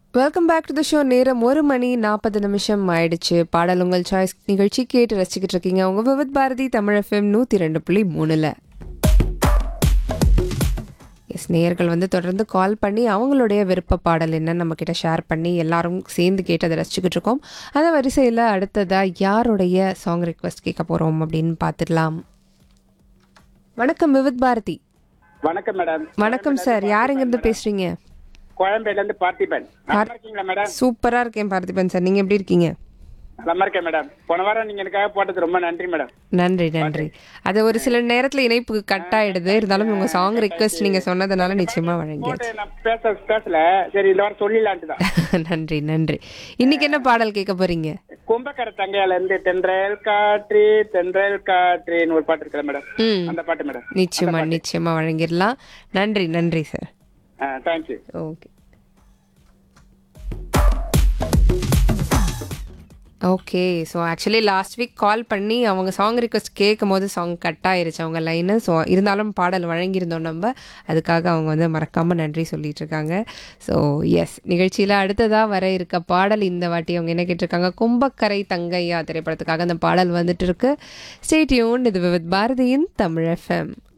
welcome back to the show நேரம் ஒரு மணி நாற்பது நிமிஷம் ஆயிடுச்சு பாடல் உங்கள் சாய்ஸ் நிகழ்ச்சி கேட்டு ரசிச்சுக்கிட்டு இருக்கீங்க உங்க விவித் பாரதி தமிழ் எஃப்எம் நூற்றி ரெண்டு புள்ளி மூணில் எஸ் நேயர்கள் வந்து தொடர்ந்து கால் பண்ணி அவங்களுடைய விருப்ப பாடல் என்னன்னு நம்ம கிட்ட ஷேர் பண்ணி எல்லாரும் சேர்ந்து கேட்டு அதை ரசிச்சுக்கிட்டு இருக்கோம் அந்த வரிசையில் அடுத்ததாக யாருடைய சாங் ரிக்வெஸ்ட் கேட்க போகிறோம் அப்படின்னு பார்த்துடலாம் வணக்கம் விவித் பாரதி வணக்கம் மேடம் வணக்கம் சார் யாருங்கிருந்து பேசுறீங்க கோயம்பேடுல இருந்து பார்த்திபன் நல்லா இருக்கீங்களா மேடம் சூப்பராக இருக்கேன் பார்த்திபன் சார் நீங்கள் எப்படி இருக்கீங்க நல்லா இருக்கேன் மேடம் போன வாரம் நீங்க எனக்காக போட்டது ரொம்ப நன்றி மேடம் நன்றி நன்றி அது ஒரு சில நேரத்தில் இணைப்பு கட் ஆயிடுது இருந்தாலும் உங்கள் சாங் ரிக்வெஸ்ட் நீங்கள் சொன்னதுனால நிச்சயமாக வழங்கியாச்சு போட்டு நான் பேச பேசல சரி இந்த வாரம் சொல்லிடலான்ட்டு தான் நன்றி நன்றி இன்னைக்கு என்ன பாடல் கேட்க போறீங்க கும்பக்கரை தங்கையால இருந்து தென்றல் காற்று தென்றல் காற்றுன்னு ஒரு பாட்டு இருக்குல்ல மேடம் ம் அந்த பாட்டு மேடம் நிச்சயமா நிச்சயமா வழங்கிடலாம் நன்றி நன்றி sir thank you okay okay so actually last week call பண்ணி அவங்க சாங் ரிக்வஸ்ட் கேட்கும் போது சாங் கட் ஆயிருச்சு அவங்க லைனு ஸோ இருந்தாலும் பாடல் வழங்கியிருந்தோம் நம்ம அதுக்காக அவங்க வந்து மறக்காமல் நன்றி சொல்லிட்டு இருக்காங்க ஸோ எஸ் நிகழ்ச்சியில் அடுத்ததாக வர இருக்க பாடல் இந்த வாட்டி அவங்க என்ன கேட்டிருக்காங்க கும்பக்கரை தங்கையா திரைப்படத்துக்காக அந்த பாடல் வந்துட்டு இருக்கு ஸ்டேட்யூன் இது வித் பாரதியின் தமிழ் எஃப்எம்